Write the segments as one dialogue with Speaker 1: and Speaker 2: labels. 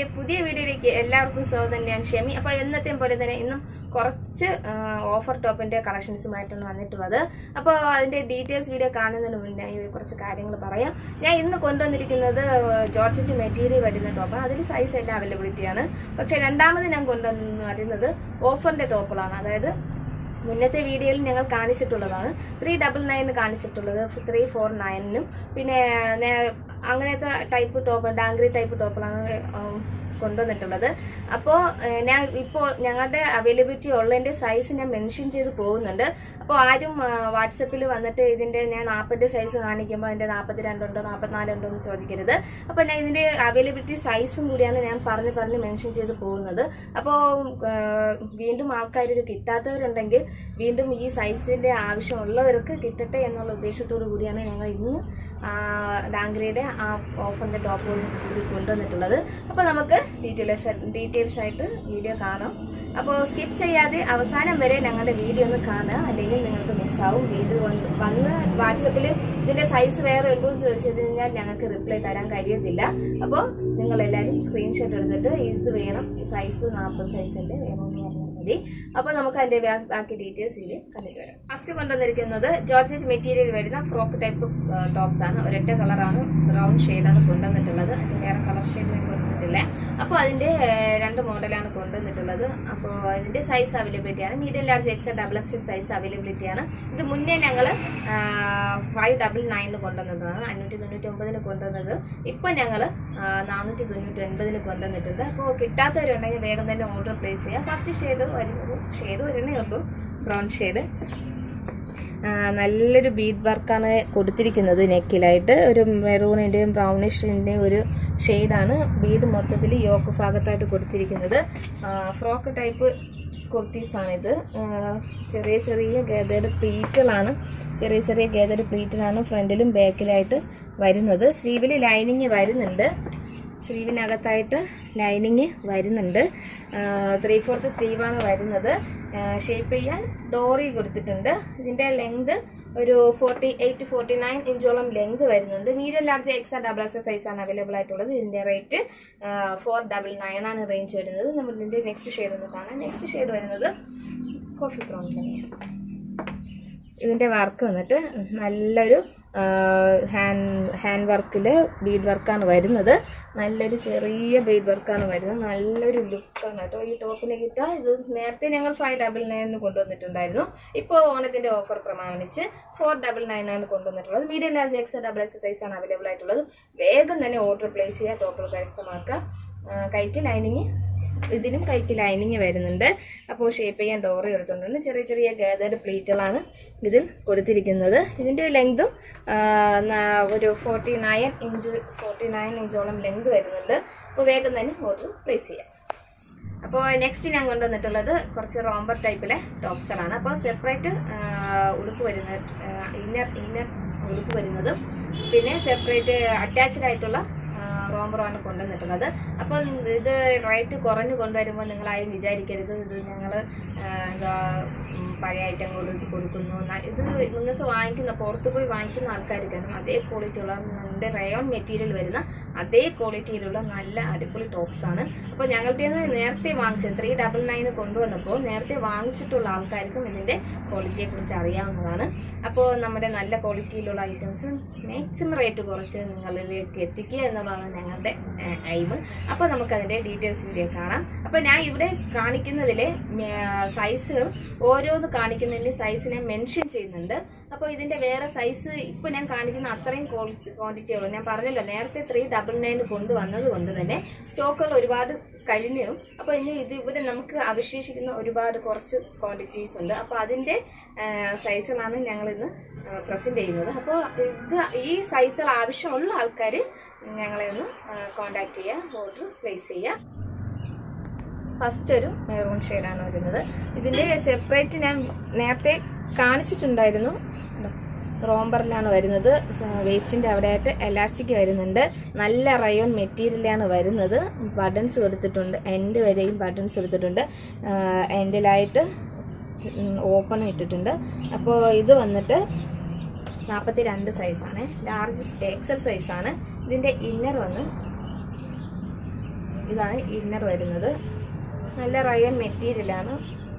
Speaker 1: പുതിയ വീഡിയോയിലേക്ക് എല്ലാവർക്കും സ്വാഗതം ഞാൻ ഷെമി അപ്പോൾ എന്നത്തെയും പോലെ തന്നെ ഇന്നും കുറച്ച് ഓഫർ ടോപ്പിന്റെ കളക്ഷൻസുമായിട്ടാണ് വന്നിട്ടുള്ളത് അപ്പോൾ അതിന്റെ ഡീറ്റെയിൽസ് വീഡിയോ കാണുന്നതിന് മുന്നേ കുറച്ച് കാര്യങ്ങൾ പറയാം ഞാൻ ഇന്ന് കൊണ്ടുവന്നിരിക്കുന്നത് ജോർജറ്റ് മെറ്റീരിയൽ വരുന്ന ടോപ്പാണ് അതിൽ സൈസ് എല്ലാം അവൈലബിലിറ്റിയാണ് പക്ഷേ രണ്ടാമത് ഞാൻ കൊണ്ടുവന്ന് വരുന്നത് ഓഫറിന്റെ ടോപ്പുകളാണ് അതായത് മുന്നത്തെ വീഡിയോയിൽ ഞങ്ങൾ കാണിച്ചിട്ടുള്ളതാണ് ത്രീ ഡബിൾ നയൻ കാണിച്ചിട്ടുള്ളത് ത്രീ ഫോർ നയനും പിന്നെ നേ- അങ്ങനത്തെ ടൈപ്പ് ടോപ്പ് ഡാങ്ക്രി ടൈപ്പ് ടോപ്പുകളാണ് ഉം, കൊണ്ടുവന്നിട്ടുള്ളത് അപ്പോൾ ഞാൻ ഇപ്പോൾ ഞങ്ങളുടെ അവൈലബിലിറ്റി ഉള്ളതിൻ്റെ സൈസ് ഞാൻ മെൻഷൻ ചെയ്ത് പോകുന്നുണ്ട് അപ്പോൾ ആരും വാട്സപ്പിൽ വന്നിട്ട് ഇതിൻ്റെ ഞാൻ നാൽപ്പതിൻ്റെ സൈസ് കാണിക്കുമ്പോൾ അതിൻ്റെ നാൽപ്പത്തി രണ്ടുണ്ടോ നാൽപ്പത്തിനാലുണ്ടോ എന്ന് ചോദിക്കരുത് അപ്പോൾ ഞാൻ ഇതിൻ്റെ അവൈലബിലിറ്റി സൈസും കൂടിയാണ് ഞാൻ പറഞ്ഞ് പറഞ്ഞ് മെൻഷൻ ചെയ്ത് പോകുന്നത് അപ്പോൾ വീണ്ടും ആൾക്കാർ ഇത് കിട്ടാത്തവരുണ്ടെങ്കിൽ വീണ്ടും ഈ സൈസിന്റെ ആവശ്യമുള്ളവർക്ക് കിട്ടട്ടെ എന്നുള്ള ഉദ്ദേശത്തോടു കൂടിയാണ് ഞങ്ങൾ ഇന്ന് ഡാങ്ക്രയുടെ ആ ഓഫറിന്റെ ടോപ്പ് കൂടി കൊണ്ടുവന്നിട്ടുള്ളത് അപ്പോൾ നമുക്ക് ഡീറ്റെയിൽസ് ഡീറ്റെയിൽസ് ആയിട്ട് വീഡിയോ കാണാം അപ്പോൾ സ്കിപ്പ് ചെയ്യാതെ അവസാനം വരെ ഞങ്ങളുടെ വീഡിയോ ഒന്ന് കാണുക അല്ലെങ്കിൽ നിങ്ങൾക്ക് മിസ്സാവും വീഡിയോ വന്ന് വന്ന് വാട്സപ്പിൽ ഇതിന്റെ സൈസ് വേറെ ഉണ്ടോ എന്ന് ചോദിച്ചു കഴിഞ്ഞാൽ ഞങ്ങൾക്ക് റിപ്ലൈ തരാൻ കഴിയത്തില്ല അപ്പോൾ നിങ്ങൾ എല്ലാവരും സ്ക്രീൻഷോട്ട് എടുത്തിട്ട് ഇത് വേണം സൈസ് നാൽപ്പത് സൈസിന്റെ വേണമെന്ന് പറഞ്ഞാൽ മതി അപ്പോൾ നമുക്ക് അതിന്റെ ബാ- ബാക്കി ഡീറ്റെയിൽസ് ഇതിൽ കണ്ടിട്ട് വരാം ഫസ്റ്റ് കൊണ്ടുവന്നിരിക്കുന്നത് ജോർജറ്റ് മെറ്റീരിയൽ വരുന്ന ഫ്രോക്ക് ടൈപ്പ് ടോപ്സ് ആണ് ഒരൊറ്റ കളറാണ് ബ്രൗൺ ഷെയ്ഡാണ് കൊണ്ടുവന്നിട്ടുള്ളത് അതിന് വേറെ കളർ ഷെയ്ഡ് കൊടുത്തിട്ടില്ല അപ്പോൾ അതിന്റെ ഏഹ്, രണ്ട് മോഡലാണ് കൊണ്ടുവന്നിട്ടുള്ളത് അപ്പോൾ അതിന്റെ സൈസ് അവൈലബിലിറ്റി ആണ് medium large X double X size availability ആണ് ഇത് മുന്നേ ഞങ്ങൾ ഫൈവ് ഡബിൾ നയനിന് കൊണ്ടുവന്നതാണ് അഞ്ഞൂറ്റി തൊണ്ണൂറ്റി ഒമ്പതിന് കൊണ്ടുവന്നത് ഇപ്പം ഞങ്ങൾ നാനൂറ്റി തൊണ്ണൂറ്റി ഒൻപതിന് കൊണ്ടുവന്നിട്ടുണ്ട് അപ്പോൾ കിട്ടാത്തവരുണ്ടെങ്കിൽ വേഗം തന്നെ ഓർഡർ പ്ലേസ് ചെയ്യുക ഫസ്റ്റ് ഷെയ്ഡ് വരുന്നത് ഷെയ്ഡ് വരുന്നേ ഉള്ളൂ ബ്രൗൺ ഷെയ്ഡ് നല്ലൊരു ബീഡ് വർക്കാണ് കൊടുത്തിരിക്കുന്നത് നെക്കിലായിട്ട് ഒരു മെറൂണിൻ്റെയും ബ്രൗണിഷിൻ്റെയും ഒരു ഷെയ്ഡാണ് ബീഡ് മൊത്തത്തിൽ യോക്ക് ഭാഗത്തായിട്ട് കൊടുത്തിരിക്കുന്നത് ഫ്രോക്ക് ടൈപ്പ് കുർത്തീസാണിത് ചെറിയ ചെറിയ ഗേതയുടെ പ്ലീറ്റുകളാണ് ചെറിയ ചെറിയ ഗേതയുടെ പ്ലീറ്റിലാണ് ഫ്രണ്ടിലും ബാക്കിലായിട്ട് വരുന്നത് സ്ലീവിൽ ലൈനിങ് വരുന്നുണ്ട് സ്ലീവിനകത്തായിട്ട് ലൈനിങ് വരുന്നുണ്ട് ത്രീ ഫോർത്ത് സ്ലീവാണ് വരുന്നത് ഷേപ്പ് ചെയ്യാൻ ഡോറി കൊടുത്തിട്ടുണ്ട് ഇതിൻ്റെ ലെങ്ത് ഒരു ഫോർട്ടി എയ്റ്റ് ഫോർട്ടി നയൻ ഇഞ്ചോളം ലെങ്ത് വരുന്നുണ്ട് medium large X double X size ആണ് അവൈലബിൾ ആയിട്ടുള്ളത് ഇതിൻ്റെ റേറ്റ് ഫോർ ഡബിൾ നയൻ ആണ് റേഞ്ച് വരുന്നത് നമ്മൾ ഇതിൻ്റെ നെക്സ്റ്റ് ഷെയ്ഡ് ഒന്ന് കാണാം നെക്സ്റ്റ് ഷെയ്ഡ് വരുന്നത് കോഫി ബ്രൗൺ തന്നെയാണ് ഇതിൻ്റെ വർക്ക് വന്നിട്ട് നല്ലൊരു ഹാൻഡ് ഹാൻഡ് വർക്കിൽ ബീഡ് വർക്കാണ് വരുന്നത് നല്ലൊരു ചെറിയ ബീഡ് വർക്കാണ് വരുന്നത് നല്ലൊരു ലുക്കാണ് കേട്ടോ ഈ ടോപ്പിന് കിട്ടുക ഇത് നേരത്തെ ഞങ്ങൾ ഫൈവ് ഡബിൾ നയനിന് കൊണ്ടുവന്നിട്ടുണ്ടായിരുന്നു ഇപ്പോൾ ഓണത്തിൻ്റെ ഓഫർ പ്രമാണിച്ച് ഫോർ ഡബിൾ നയൻ ആണ് കൊണ്ടുവന്നിട്ടുള്ളത് medium large X double X size ആണ് അവൈലബിൾ ആയിട്ടുള്ളത് വേഗം തന്നെ ഓർഡർ പ്ലേസ് ചെയ്യുക ടോപ്പുകൾ കരസ്ഥമാക്കുക ആ, കൈക്ക് ലൈനിങ് ഇതിനും കൈക്ക് ലൈനിങ് വരുന്നുണ്ട് അപ്പോൾ ഷേപ്പ് ചെയ്യാൻ ഡോറ് എടുത്തിട്ടുണ്ട് ചെറിയ ചെറിയ ഗേതേഡ് പ്ലീറ്റുകളാണ് ഇതിൽ കൊടുത്തിരിക്കുന്നത് ഇതിൻ്റെ ലെങ്തും ഒരു forty nine inch forty nine ഇഞ്ചോളം ലെങ്ത് വരുന്നുണ്ട് അപ്പോൾ വേഗം തന്നെ ഓർഡർ പ്ലേസ് ചെയ്യാം അപ്പോൾ നെക്സ്റ്റ് ഞാൻ കൊണ്ടുവന്നിട്ടുള്ളത് കുറച്ച് റോംബർ ടൈപ്പിലെ ടോപ്സുകളാണ് അപ്പോൾ സെപ്പറേറ്റ് ഉടുപ്പ് വരുന്ന ഇന്നർ ഇന്നർ ഉടുപ്പ് വരുന്നതും പിന്നെ സെപ്പറേറ്റ് അറ്റാച്ച്ഡ് ആയിട്ടുള്ള റോംബറാണ് കൊണ്ടുവന്നിട്ടുള്ളത് അപ്പോൾ ഇത് റേറ്റ് കുറഞ്ഞ് കൊണ്ടുവരുമ്പോൾ നിങ്ങൾ ആരും വിചാരിക്കരുത് ഇത് ഞങ്ങൾ എന്താ ഉം, പഴയ ഐറ്റം കൊടു കൊടുക്കുന്നു ന- ഇത് നിങ്ങൾക്ക് വാങ്ങിക്കുന്ന പുറത്ത് പോയി വാങ്ങിക്കുന്ന ആൾക്കാർക്കാണ് അതേ ക്വാളിറ്റിയുള്ള നമ്മുടെ റയോൺ മെറ്റീരിയൽ വരുന്ന അതേ ക്വാളിറ്റിയിലുള്ള നല്ല അടിപൊളി ടോപ്സ് ആണ് അപ്പോൾ ഞങ്ങളുടെ നേരത്തെ വാങ്ങിച്ച ത്രീ ഡബിൾ നയൻ കൊണ്ടുവന്നപ്പോൾ നേരത്തെ വാങ്ങിച്ചിട്ടുള്ള ആൾക്കാർക്കും ഇതിൻ്റെ ക്വാളിറ്റിയെ കുറിച്ച് അറിയാവുന്നതാണ് അപ്പോൾ നമ്മുടെ നല്ല ക്വാളിറ്റിയിലുള്ള ഐറ്റംസ് മാക്സിമം റേറ്റ് കുറച്ച് നിങ്ങളിലേക്ക് എത്തിക്കുക എന്നുള്ളതാണ് ഞങ്ങളുടെ എയിം അപ്പോൾ നമുക്കതിൻ്റെ ഡീറ്റെയിൽസ് വീഡിയോ കാണാം അപ്പോൾ ഞാൻ ഇവിടെ കാണിക്കുന്നതിലെ സൈസ് ഓരോന്ന് കാണിക്കുന്നതിൻ്റെ സൈസ് ഞാൻ മെൻഷൻ ചെയ്യുന്നുണ്ട് അപ്പോൾ ഇതിൻ്റെ വേറെ സൈസ് ഇപ്പോൾ ഞാൻ കാണിക്കുന്ന അത്രയും ക്വാളിറ്റി ക്വാണ്ടിറ്റി ഉള്ളൂ ഞാൻ പറഞ്ഞല്ലോ നേരത്തെ ത്രീ ഡബിൾ നയൻ കൊണ്ടുവന്നത് കൊണ്ട് തന്നെ സ്റ്റോക്കുകൾ ഒരുപാട് കഴിഞ്ഞു അപ്പോൾ ഇനി ഇത് ഇവിടെ നമുക്ക് അവശേഷിക്കുന്ന ഒരുപാട് കുറച്ച് ക്വാണ്ടിറ്റീസ് ഉണ്ട് അപ്പോൾ അതിൻ്റെ സൈസുകളാണ് ഞങ്ങൾ ഇന്ന് പ്രസൻറ്റ് ചെയ്യുന്നത് അപ്പോൾ ഇത് ഈ സൈസുകൾ ആവശ്യമുള്ള ആൾക്കാർ ഞങ്ങളെ ഒന്ന് കോണ്ടാക്ട് ചെയ്യുക ഓർഡർ പ്ലേസ് ചെയ്യുക ഫസ്റ്റ് ഒരു മെറൂൺ ഷെയ്ഡാണ് വരുന്നത് ഇതിൻ്റെ സെപ്പറേറ്റ് ഞാൻ നേരത്തെ കാണിച്ചിട്ടുണ്ടായിരുന്നു കണ്ടോ? റോംബറിലാണ് വരുന്നത് വേസ്റ്റിൻ്റെ അവിടെയായിട്ട് എലാസ്റ്റിക് വരുന്നുണ്ട് നല്ല റയോൺ മെറ്റീരിയലാണ് വരുന്നത് ബട്ടൺസ് കൊടുത്തിട്ടുണ്ട് എൻഡ് വരെയും ബട്ടൺസ് കൊടുത്തിട്ടുണ്ട് എൻഡിലായിട്ട് ഓപ്പൺ ഇട്ടിട്ടുണ്ട് അപ്പോൾ ഇത് വന്നിട്ട് നാൽപ്പത്തി രണ്ട് സൈസാണ് ലാർജ് എക്സൽ സൈസാണ് ഇതിൻ്റെ ഇന്നർ വന്ന് ഇതാണ് ഇന്നർ വരുന്നത് നല്ല റയൻ മെറ്റീരിയലാണ്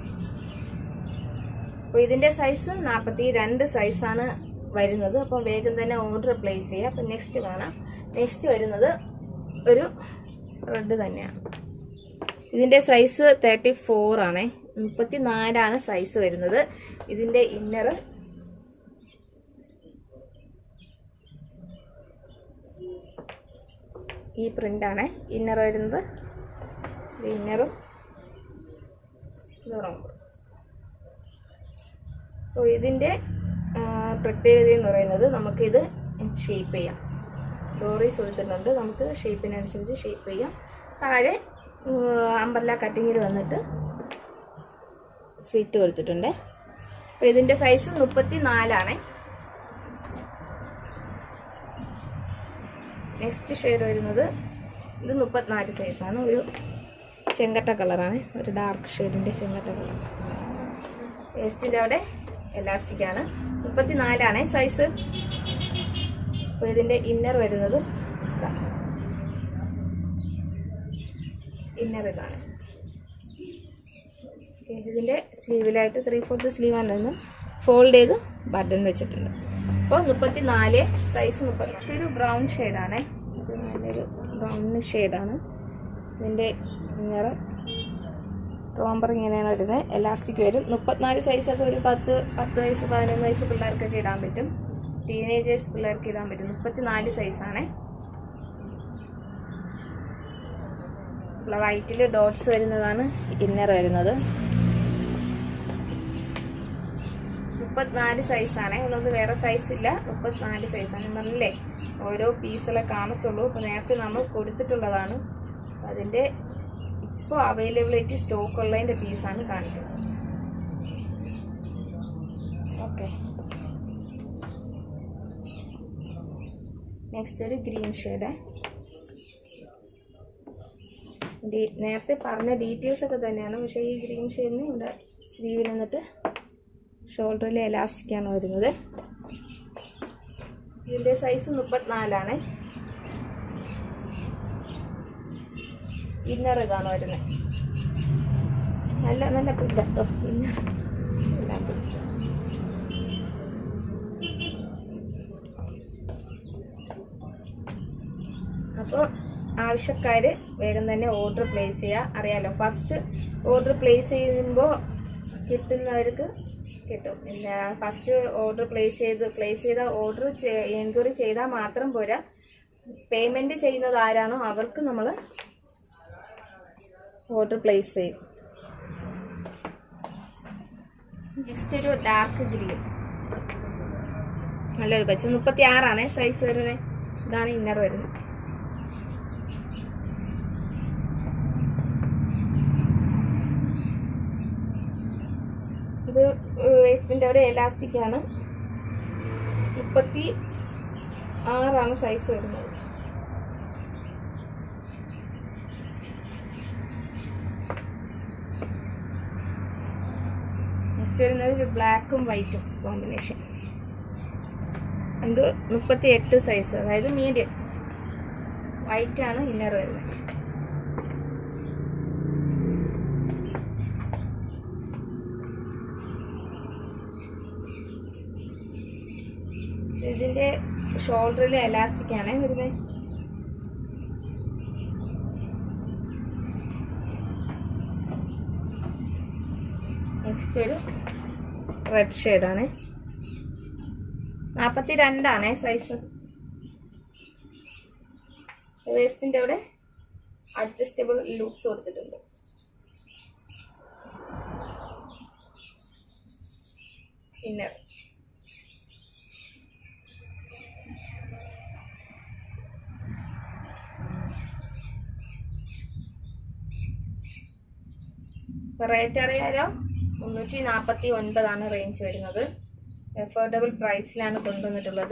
Speaker 1: അപ്പോൾ ഇതിൻ്റെ സൈസ് നാൽപ്പത്തി രണ്ട് സൈസാണ് വരുന്നത് അപ്പോൾ വേഗം തന്നെ ഓർഡർ പ്ലേസ് ചെയ്യുക അപ്പോൾ നെക്സ്റ്റ് കാണാം നെക്സ്റ്റ് വരുന്നത് ഒരു റെഡ് തന്നെയാണ് ഇതിൻ്റെ സൈസ് തേർട്ടി ഫോർ ആണ് മുപ്പത്തി നാലാണ് സൈസ് വരുന്നത് ഇതിൻ്റെ ഇന്നർ ഈ പ്രിൻ്റാണ് ഇന്നർ വരുന്നത് ഇത് ഇന്നറും ഇത് റൗണ്ടും അപ്പോൾ ഇതിൻ്റെ ആ, പ്രത്യേകത എന്ന് പറയുന്നത് നമുക്കിത് ഷേപ്പ് ചെയ്യാം ഡോറീസ് കൊടുത്തിട്ടുണ്ട് നമുക്ക് ഷേപ്പിനനുസരിച്ച് ഷേപ്പ് ചെയ്യാം താഴെ അമ്പർല കട്ടിങ്ങിൽ വന്നിട്ട് സ്ലിറ്റ് കൊടുത്തിട്ടുണ്ട് അപ്പോൾ ഇതിൻ്റെ സൈസ് മുപ്പത്തി നാലാണ് നെക്സ്റ്റ് ഷെയ്ഡ് വരുന്നത് ഇത് മുപ്പത്തിനാല് സൈസാണ് ഒരു ചെങ്കട്ട കളറാണ് ഒരു ഡാർക്ക് ഷെയ്ഡിൻ്റെ ചെങ്കട്ട കളർ വേസ്റ്റിൻ്റെ അവിടെ എലാസ്റ്റിക് ആണ് മുപ്പത്തിനാലാണ് സൈസ് അപ്പോൾ ഇതിൻ്റെ ഇന്നർ വരുന്നത് ഇതാ. ഇന്നർ ഇതാണ് ഓക്കേ, ഇതിൻ്റെ സ്ലീവിലായിട്ട് ത്രീ ഫോർത്ത് സ്ലീവാണ് ഒന്ന് ഫോൾഡ് ചെയ്ത് ബട്ടൺ വെച്ചിട്ടുണ്ട് അപ്പോൾ മുപ്പത്തി നാല് സൈസ് മുപ്പത്തി നെക്സ്റ്റ് ഒരു ബ്രൗൺ ഷെയ്ഡാണ് ഇത് നല്ലൊരു ബ്രൗൺ ഷെയ്ഡാണ് ഇതിൻ്റെ ഇന്നർ റോംബർ ഇങ്ങനെയാണ് വരുന്നത് എലാസ്റ്റിക് വരും മുപ്പത്തിനാല് സൈസൊക്കെ ഒരു പത്ത് പത്ത് വയസ്സ് പതിനൊന്ന് വയസ്സ് പിള്ളേർക്കൊക്കെ ഇടാൻ പറ്റും ടീനേജേഴ്സ് പിള്ളേർക്ക് ഇടാൻ പറ്റും മുപ്പത്തിനാല് സൈസാണ് വൈറ്റിൽ ഡോട്ട്സ് വരുന്നതാണ് ഇന്നർ വരുന്നത് മുപ്പത്തിനാല് സൈസാണ് ഉള്ളത് വേറെ സൈസ് ഇല്ല മുപ്പത്തിനാല് സൈസാണ് ഞാൻ പറഞ്ഞില്ലേ ഓരോ പീസിലെ കാണത്തുള്ളൂ അപ്പോൾ നേരത്തെ നമ്മൾ കൊടുത്തിട്ടുള്ളതാണ് അതിൻ്റെ ഇപ്പോൾ അവൈലബിലിറ്റി സ്റ്റോക്ക് ഉള്ളതിൻ്റെ പീസാണ് കാണിക്കുന്നത് ഓക്കെ നെക്സ്റ്റ് ഒരു ഗ്രീൻ ഷെയ്ഡ് നേരത്തെ പറഞ്ഞ ഡീറ്റെയിൽസ് ഒക്കെ തന്നെയാണ് പക്ഷേ ഈ ഗ്രീൻ ഷെയ്ഡിന് ഇവിടെ സ്ലീവിൽ നിന്നിട്ട് ഷോൾഡറിൽ എലാസ്റ്റിക്കാണ് വരുന്നത് ഇതിൻ്റെ സൈസ് മുപ്പത്തിനാലാണ് ഇന്നർ ഇതാണ് വരുന്നത് നല്ല നല്ല പ്രിൻ്റ് കേട്ടോ ഇന്നർ എല്ലാം പ്രിൻ്റ് അപ്പോൾ ആവശ്യക്കാർ വേഗം തന്നെ ഓർഡർ പ്ലേസ് ചെയ്യുക അറിയാലോ ഫസ്റ്റ് ഓർഡർ പ്ലേസ് ചെയ്യുമ്പോൾ കിട്ടുന്നവർക്ക് കിട്ടും പിന്നെ ഫസ്റ്റ് ഓർഡർ പ്ലേസ് ചെയ്ത് പ്ലേസ് ചെയ്ത ഓർഡർ എൻക്വയറി ചെയ്താൽ മാത്രം പോരാ പേയ്മെൻറ്റ് ചെയ്യുന്നത് ആരാണോ അവർക്ക് നമ്മൾ ഓർഡർ പ്ലേസ് ചെയ്യും നെക്സ്റ്റ് ഒരു ഡാർക്ക് ഗ്രീൻ നല്ലൊരു പച്ച മുപ്പത്തി ആറാണ് സൈസ് വരുന്നത് ഇതാണ് ഇന്നർ വരുന്നത് ഇത് വേസ്റ്റിൻ്റെ അവിടെ എലാസ്റ്റിക് ആണ് മുപ്പത്തി ആറാണ് സൈസ് വരുന്നത് നെക്സ്റ്റ് വരുന്നത് ഒരു ബ്ലാക്കും വൈറ്റും കോമ്പിനേഷൻ ഇത് മുപ്പത്തി എട്ട് സൈസ് അതായത് മീഡിയം വൈറ്റ് ആണ് ഇന്നർ വരുന്നത് ഇതിന്റെ ഷോൾഡറിൽ എലാസ്റ്റിക് ആണ് വരുന്നത് നെക്സ്റ്റ് ഒരു റെഡ് ഷെയ്ഡാണ് നാൽപ്പത്തി രണ്ടാണ് സൈസ് വേസ്റ്റിൻ്റെ അവിടെ അഡ്ജസ്റ്റബിൾ ലൂപ്സ് കൊടുത്തിട്ടുണ്ട് ഇന്നർ റേറ്റ് അറിയാലോ മുന്നൂറ്റി നാൽപ്പത്തി ഒൻപതാണ് റേഞ്ച് വരുന്നത് അഫോർഡബിൾ പ്രൈസിലാണ് കൊണ്ടുവന്നിട്ടുള്ളത്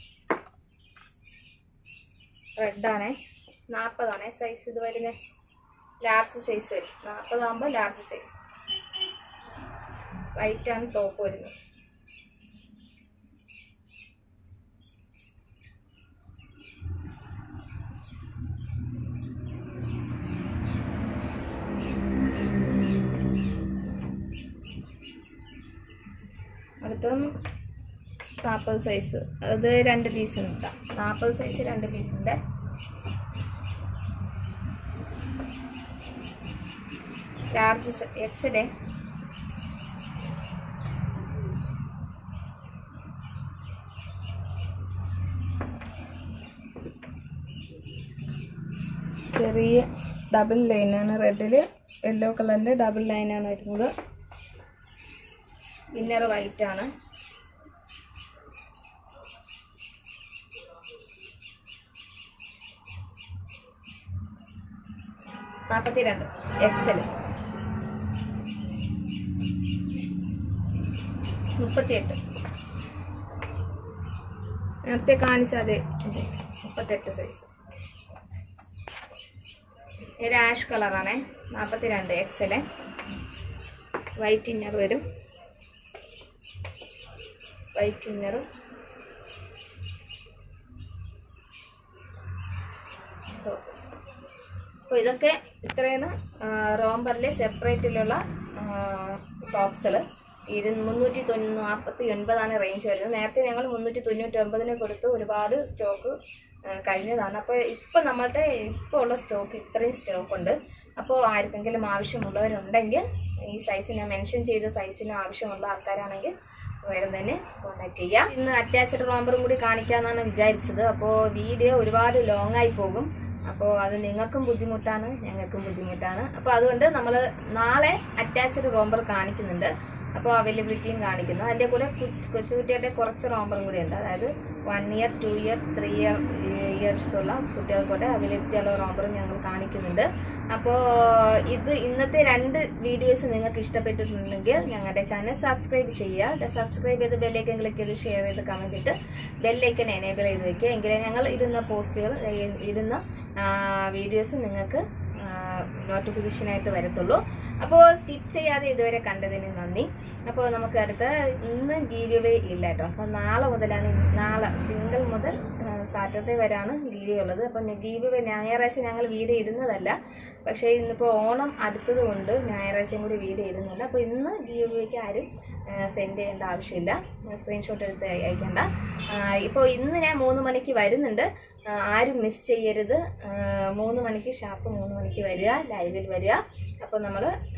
Speaker 1: റെഡാണ് നാൽപ്പതാണ് സൈസ് ഇത് വരുന്നത് ലാർജ് സൈസ് വരും നാൽപ്പതാകുമ്പോൾ ലാർജ് സൈസ് വൈറ്റ് ആണ് ടോപ്പ് വരുന്നത് അടുത്ത നാൽപ്പത് സൈസ് അത് രണ്ട് പീസ് ഉണ്ട് നാൽപ്പത് സൈസ് രണ്ട് പീസ് ഉണ്ട് ലാർജ് എക്സലേ ചെറിയ ഡബിൾ ലൈനാണ് റെഡിൽ യെല്ലോ കളറിൻ്റെ ഡബിൾ ലൈനാണ് വരുന്നത് ഇന്നർ വൈറ്റ് ആണ് നാൽപ്പത്തി രണ്ട് എക്സൽ മുപ്പത്തിയെട്ട് നേരത്തെ കാണിച്ച അതെ ഇത് മുപ്പത്തെട്ട് സൈസ് ഒരു ആഷ് കളറാണേ നാൽപ്പത്തി രണ്ട് എക്സല് വൈറ്റ് ഇന്നർ വരും വൈറ്റ് ഇന്നറും അപ്പോൾ ഇതൊക്കെ ഇത്രയാണ് റോംബറിലെ സെപ്പറേറ്റിലുള്ള ടോപ്സുകൾ ഇരു മുന്നൂറ്റി തൊണ്ണൂ നാൽപ്പത്തി ഒൻപതാണ് റേഞ്ച് വരുന്നത് നേരത്തെ ഞങ്ങൾ മുന്നൂറ്റി തൊണ്ണൂറ്റി ഒമ്പതിന് കൊടുത്ത് ഒരുപാട് സ്റ്റോക്ക് കഴിഞ്ഞതാണ് അപ്പോൾ ഇപ്പോൾ നമ്മളുടെ ഇപ്പോൾ ഉള്ള സ്റ്റോക്ക് ഇത്രയും സ്റ്റോക്ക് ഉണ്ട് അപ്പോൾ ആർക്കെങ്കിലും ആവശ്യമുള്ളവരുണ്ടെങ്കിൽ ഈ സൈസ് ഞാൻ മെൻഷൻ ചെയ്ത സൈസിന് ആവശ്യമുള്ള ആൾക്കാരാണെങ്കിൽ വേഗം തന്നെ കോൺടാക്ട് ചെയ്യാം ഇന്ന് അറ്റാച്ച്ഡ് റോംബറും കൂടി കാണിക്കാമെന്നാണ് വിചാരിച്ചത് അപ്പോൾ വീഡിയോ ഒരുപാട് ലോങ് ആയി പോകും അപ്പോൾ അത് നിങ്ങൾക്കും ബുദ്ധിമുട്ടാണ് ഞങ്ങൾക്കും ബുദ്ധിമുട്ടാണ് അപ്പോൾ അതുകൊണ്ട് നമ്മൾ നാളെ അറ്റാച്ച്ഡ് റോംബർ കാണിക്കുന്നുണ്ട് അപ്പോൾ അവൈലബിലിറ്റിയും കാണിക്കുന്നു അതിൻ്റെ കൂടെ കു- കൊച്ചുകുട്ടികളുടെ കുറച്ച് റോംബറും കൂടി ഉണ്ട് അതായത് one year two year three year years ഉള്ള കുട്ടികൾക്കൂടെ അവൈലബിലിറ്റി ഉള്ള റോംബറും ഞങ്ങൾ കാണിക്കുന്നുണ്ട് അപ്പോൾ ഇത് ഇന്നത്തെ രണ്ട് വീഡിയോസ് നിങ്ങൾക്ക് ഇഷ്ടപ്പെട്ടിട്ടുണ്ടെങ്കിൽ ഞങ്ങളുടെ ചാനൽ സബ്സ്ക്രൈബ് ചെയ്യുക സബ്സ്ക്രൈബ് ചെയ്ത് ബെല്ലൈക്കൻ ക്ലിക്ക് ചെയ്ത് ഷെയർ ചെയ്ത് കമൻറ്റ് ഇട്ട് ബെല്ലൈക്കൻ എനേബിൾ ചെയ്ത് വെക്കുക എങ്കിലേ ഞങ്ങൾ ഇടുന്ന പോസ്റ്റുകൾ ഇടുന്ന വീഡിയോസ് നിങ്ങൾക്ക് നോട്ടിഫിക്കേഷനായിട്ട് വരത്തുള്ളൂ അപ്പോൾ സ്കിപ്പ് ചെയ്യാതെ ഇതുവരെ കണ്ടതിന് നന്ദി അപ്പോൾ നമുക്ക് അടുത്ത ഇന്ന് ഗീവ് അവേ ഇല്ല കേട്ടോ അപ്പോൾ നാളെ മുതലാണ് നാളെ തിങ്കൾ മുതൽ സാറ്റർഡേ വരെയാണ് ഗീവ് ഉള്ളത് അപ്പോൾ ഗീവ് അവേ ഞായറാഴ്ച ഞങ്ങൾ വീഡിയോ ഇടുന്നതല്ല പക്ഷേ ഇന്നിപ്പോൾ ഓണം അടുത്തത് കൊണ്ട് ഞായറാഴ്ചയും കൂടി വീഡിയോ ഇടുന്നുണ്ട് അപ്പോൾ ഇന്ന് ഗീവ് അവേക്ക് ആരും സെൻഡ് ചെയ്യേണ്ട ആവശ്യമില്ല സ്ക്രീൻഷോട്ട് എടുത്ത് അയക്കേണ്ട ഇപ്പോൾ ഇന്ന് ഞാൻ മൂന്ന് മണിക്ക് വരുന്നുണ്ട് ആ, ആരും മിസ് ചെയ്യരുത് ആ, മൂന്ന് മണിക്ക് ഷാർപ്പ് മൂന്ന് മണിക്ക് വരിക ലൈവിൽ വരിക അപ്പോൾ നമ്മൾ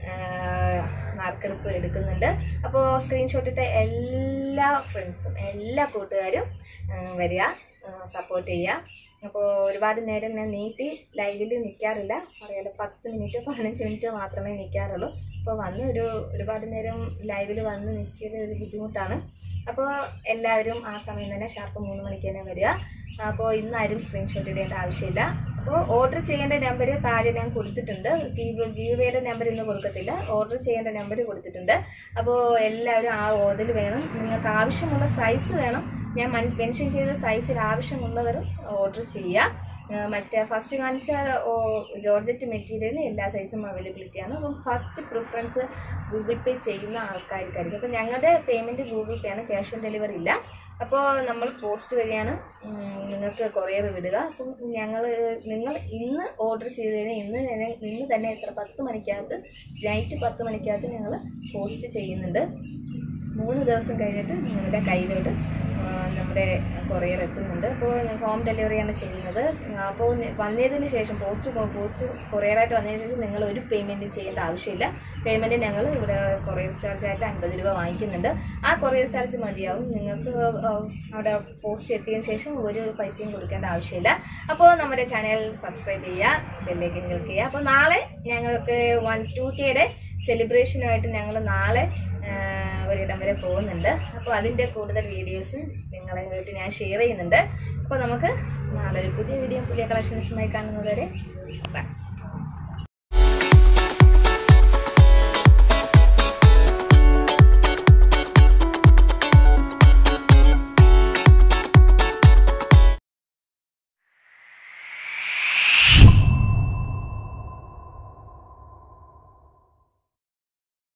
Speaker 1: മാർക്കെടുപ്പ് എടുക്കുന്നുണ്ട് അപ്പോൾ സ്ക്രീൻഷോട്ട് ഇട്ട എല്ലാ ഫ്രണ്ട്സും എല്ലാ കൂട്ടുകാരും ആ, വരിക സപ്പോർട്ട് ചെയ്യുക അപ്പോൾ ഒരുപാട് നേരം ഞാൻ നീട്ടി ലൈവിൽ നിൽക്കാറില്ല പറയാലോ പത്ത് മിനിറ്റ് പതിനഞ്ച് മിനിറ്റ് മാത്രമേ നിൽക്കാറുള്ളൂ അപ്പോൾ വന്ന് ഒരു ഒരുപാട് നേരം ലൈവിൽ വന്ന് നിൽക്കൽ ഒരു ബുദ്ധിമുട്ടാണ് അപ്പോൾ എല്ലാവരും ആ സമയം തന്നെ ഷാർപ്പ് മൂന്ന് മണിക്ക് തന്നെ വരിക അപ്പോൾ ഇന്ന് ആരും സ്ക്രീൻഷോട്ട് ഇടേണ്ട ആവശ്യമില്ല അപ്പോൾ ഓർഡർ ചെയ്യേണ്ട നമ്പർ താഴെ ഞാൻ കൊടുത്തിട്ടുണ്ട് ഗീവയുടെ നമ്പർ ഇന്ന് കൊടുക്കത്തില്ല ഓർഡർ ചെയ്യേണ്ട നമ്പർ കൊടുത്തിട്ടുണ്ട് അപ്പോൾ എല്ലാവരും ആ ഓർഡർ വേണം നിങ്ങൾക്ക് ആവശ്യമുള്ള സൈസ് വേണം ഞാൻ മെൻഷൻ ചെയ്ത സൈസിൽ ആവശ്യമുള്ളവർ ഓർഡർ ചെയ്യുക ആ, മറ്റേ ഫസ്റ്റ് കാണിച്ച ഓ, ജോർജറ്റ് മെറ്റീരിയൽ എല്ലാ സൈസും അവൈലബിലിറ്റി ആണ് അപ്പം ഫസ്റ്റ് പ്രിഫറൻസ് ഗൂഗിൾ പേ ചെയ്യുന്ന ആൾക്കാർക്കായിരിക്കും അപ്പം ഞങ്ങളുടെ പേയ്മെൻറ്റ് ഗൂഗിൾ പേ ആണ് ക്യാഷ് ഓൺ ഡെലിവറി ഇല്ല അപ്പോൾ നമ്മൾ പോസ്റ്റ് വഴിയാണ് ഉം, നിങ്ങൾക്ക് കൊറിയർ വിടുക അപ്പം ഞങ്ങൾ നിങ്ങൾ ഇന്ന് ഓർഡർ ചെയ്ത് കഴിഞ്ഞാൽ ഇന്ന് തന്നെ ഇന്ന് തന്നെ എത്ര പത്ത് മണിക്കകത്ത് നൈറ്റ് പത്ത് മണിക്കകത്ത് ഞങ്ങൾ പോസ്റ്റ് ചെയ്യുന്നുണ്ട് മൂന്ന് ദിവസം കഴിഞ്ഞിട്ട് നിങ്ങളുടെ കയ്യിലോട്ട് ആ, നമ്മുടെ കൊറിയർ എത്തുന്നുണ്ട് അപ്പോൾ ഹോം ഡെലിവറിയാണ് ചെയ്യുന്നത് അപ്പോൾ നി- വന്നതിന് ശേഷം പോസ്റ്റ് കൊ- പോസ്റ്റ് കൊറിയറായിട്ട് വന്നതിന് ശേഷം നിങ്ങൾ ഒരു പേയ്മെൻറ്റും ചെയ്യേണ്ട ആവശ്യമില്ല പേയ്മെൻറ്റ് ഞങ്ങൾ ഇവിടെ കൊറിയർ ചാർജായിട്ട് അൻപത് രൂപ വാങ്ങിക്കുന്നുണ്ട് ആ കൊറിയർ ചാർജ് മതിയാവും നിങ്ങൾക്ക് ആ, അവിടെ പോസ്റ്റ് എത്തിയതിന് ശേഷം ഒരു പൈസയും കൊടുക്കേണ്ട ആവശ്യമില്ല അപ്പോൾ നമ്മുടെ ചാനൽ സബ്സ്ക്രൈബ് ചെയ്യുക ബെല്ലേക്ക് ക്ലിക്ക് ചെയ്യുക അപ്പോൾ നാളെ ഞങ്ങൾക്ക് വൺ ടു കെയുടെ സെലിബ്രേഷനുമായിട്ട് ഞങ്ങൾ നാളെ ആ, ഒരിടം വരെ പോകുന്നുണ്ട് അപ്പോൾ അതിൻ്റെ കൂടുതൽ വീഡിയോസ് നിങ്ങളായിട്ട് ഞാൻ ഷെയർ ചെയ്യുന്നുണ്ട് അപ്പോൾ നമുക്ക് നാളെ ഒരു പുതിയ വീഡിയോ പുതിയ കളക്ഷൻസുമായി കാണുന്നതുവരെ ബൈ